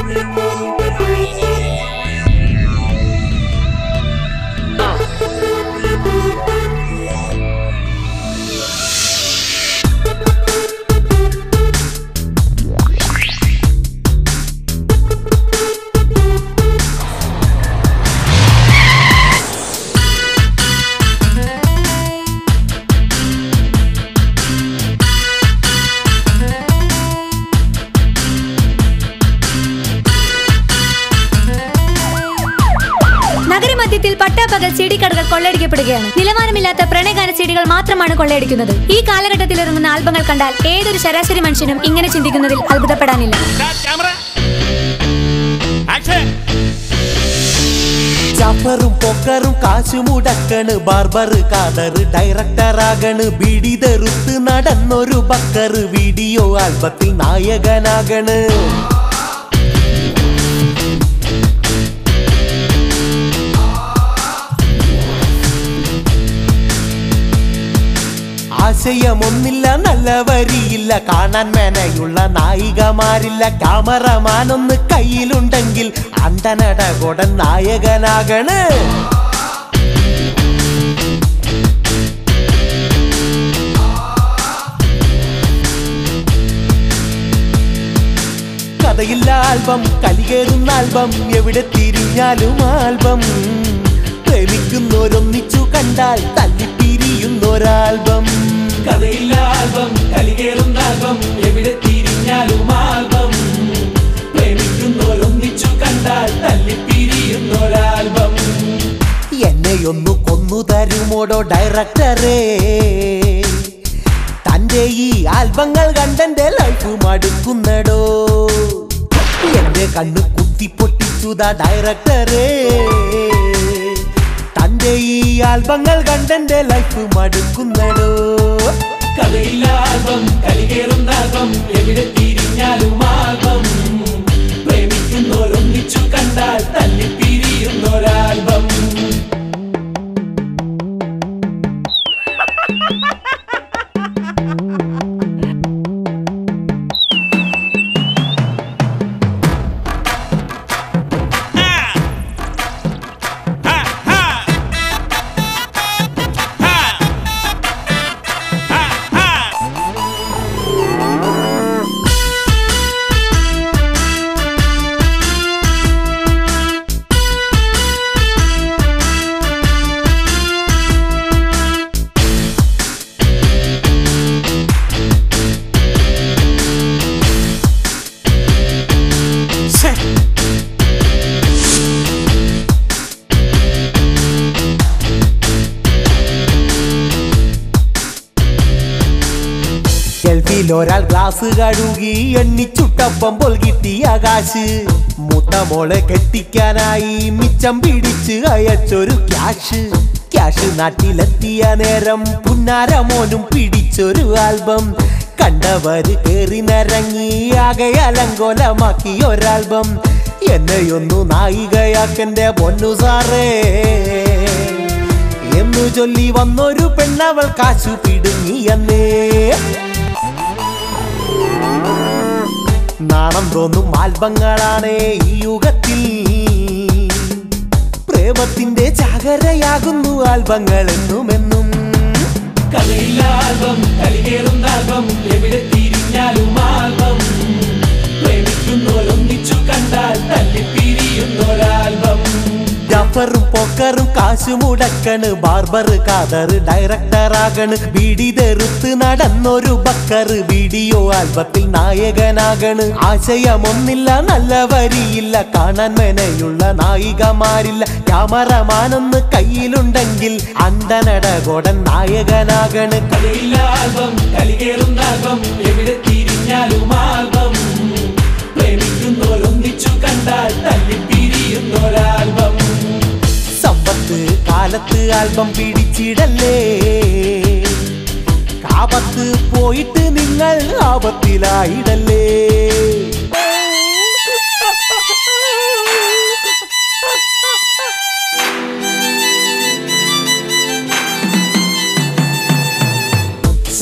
നഗരമധ്യത്തിൽ പട്ടാപ്പകൽ ചെടിക്കടകൾ കൊള്ളയടിക്കപ്പെടുകയാണ് നിലവാരമില്ലാത്ത പ്രണയഗാന ചെടികൾ മാത്രമാണ് കൊള്ളയടിക്കുന്നത് ഈ കാലഘട്ടത്തിൽ ഇറങ്ങുന്ന ആൽബങ്ങൾ കണ്ടാൽ ഏതൊരു ശരാശരി മനുഷ്യനും ഇങ്ങനെ ചിന്തിക്കുന്നതിൽ അത്ഭുതപ്പെടാനില്ല ക്യാമറ ആക്ഷൻ ചാപ്പറും പൊക്കറും കാശു മുടക്കണ് ബാർബർ കാതറ് ഡയറക്ടറാകണ് ബിടിതെറുത്ത് നടന്നൊരു ബക്കറ് വീഡിയോ ആൽബത്തിൽ നായകനാകണ് ആശയമൊന്നില്ല നല്ല വരിയില്ല കാണാൻ മേനയുള്ള നായികമാരില്ല ക്യാമറമാനൊന്ന് കയ്യിലുണ്ടെങ്കിൽ അണ്ടനട കൊടൻ നായകനാകണ് കഥയില്ല ആൽബം കലികേറുന്ന ആൽബം എവിടെ തിരിഞ്ഞാലും ആൽബം പ്രേമിക്കുന്നോരൊന്നിച്ചു കണ്ടാൽ തല്ലിപ്പിരിയുന്നൊരാൽബം കഥയില്ല ആൽബം കലികേറുന്ന ആൽബം എവിടെ തിരിഞ്ഞാലും ആൽബം പ്രേമിക്കുന്നോരൊന്നിച്ചു കണ്ടാൽ തല്ലിപ്പിരിയുന്നൊരാൽബം എന്നെയൊന്നു കൊന്നു തരുമോടോ ഡയറക്ടറേ തന്റെ ഈ ആൽബങ്ങൾ കണ്ടെന്റെ ലൈഫ് മടുക്കുന്നടോ എന്റെ കണ്ണ് കുത്തി പൊട്ടിച്ചുതാ ഡയറക്ടറേ തന്റെ ഈ ആൽബങ്ങൾ കണ്ടെന്റെ ലൈഫ് മടുക്കുന്നടോ കഥയില്ല ആൽബം കലികേറുന്ന ആൽബം എവിടെ തിരിഞ്ഞാലും ആൽബം പ്രേമിക്കുന്നോരൊന്നിച്ചു കണ്ടാൽ തല്ലിപ്പിരിയുന്നൊരാൽബം ഹാ ഹാ ഹാ ഹാ ഹാ ശ്ശേ. ഗൾഫിൽ ഒരാൾ ഗ്ലാസ് കഴുകി എണ്ണിച്ചുട്ടപ്പം പോൽ കിട്ടിയ കാശ് മൂത്ത മോളെ കെട്ടിക്കാനായി മിച്ചം പിടിച്ച് അയച്ചൊരു ക്യാഷ് ക്യാഷ് നാട്ടിലെത്തിയ നേരം പുന്നാര മോനും പിടിച്ചൊരു ആൽബം കണ്ടവര് കേറി നിരങ്ങി ആകെ അലങ്കോലമാക്കി ഒരാൽബം എന്നെയൊന്നു നായികയാക്കന്റെ പൊന്നു സാറേ എന്നു ചൊല്ലി വന്നൊരു പെണ്ണവൾ കാശു പിടുങ്ങിയെന്നേ നാണം തോന്നും ആൽബങ്ങളാണ് ഈ യുഗത്തിൽ പ്രേമത്തിന്റെ ചാകരയാകുന്നു ആൽബങ്ങൾ എന്നുമെന്നും കഥയില്ല ആൽബം കലികേറുന്ന ആൽബം എവിടെ തിരിഞ്ഞാലും ആൽബം പ്രേമിക്കുന്നോരൊന്നിച്ചു കണ്ടാൽ തല്ലിപ്പിരിയുന്നൊരാൽബം ജഫറും പൊക്കറും കാശു മുടക്കണ് ബാർബർ കാതറ് ഡയറക്ടറാകണ് ബീഡിതെറുത്ത് നടന്നൊരു ബക്കറ് വീഡിയോ ആൽബത്തിൽ നായകനാകണ് ആശയമൊന്നില്ല നല്ല വരിയില്ല കാണാൻ മെനയുള്ള നായികമാരില്ല ക്യാമറമാനൊന്ന് കയ്യിലുണ്ടെങ്കിൽ അണ്ടനട കൊടൻ നായകനാകണ് കഥയില്ല ആൽബം കലികേറുന്ന ആൽബം എവിടെ തിരിഞ്ഞാലും ആൽബം പ്രേമിക്കുന്നോരൊന്നിച്ചു കണ്ടാൽ തല്ലിപ്പിരിയുന്നൊരാൽബം സമ്പത്ത് കാലത്ത് ആൽബം പിടിച്ചിടല്ലേ കാപത്ത് പോയിട്ട് നിങ്ങൾ ആപത്തിലായിടല്ലേ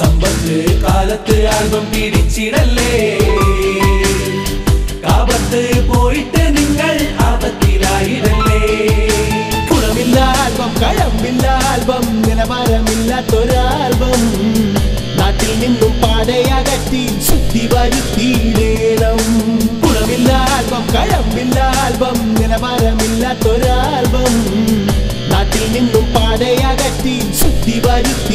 സമ്പത്ത് കാലത്ത് ആൽബം പിടിച്ചിടല്ലേ കാപത്ത് പോയിട്ട് നിങ്ങൾ ആപത്തിലായിടല്ലേ ഗുണമില്ല ആൽബം കഴമ്പില്ല ആൽബം നിലവാരമില്ലാത്തൊരാൽബം നാട്ടിൽ നിന്നും പാടയകറ്റി ശുദ്ധി വരുത്തിയിടേണം ഗുണമില്ല ആൽബം കഴമ്പില്ല ആൽബം നിലവാരമില്ലാത്തൊരാൽബം നാട്ടിൽ നിന്നും പാടയകറ്റി ശുദ്ധി വരുത്തി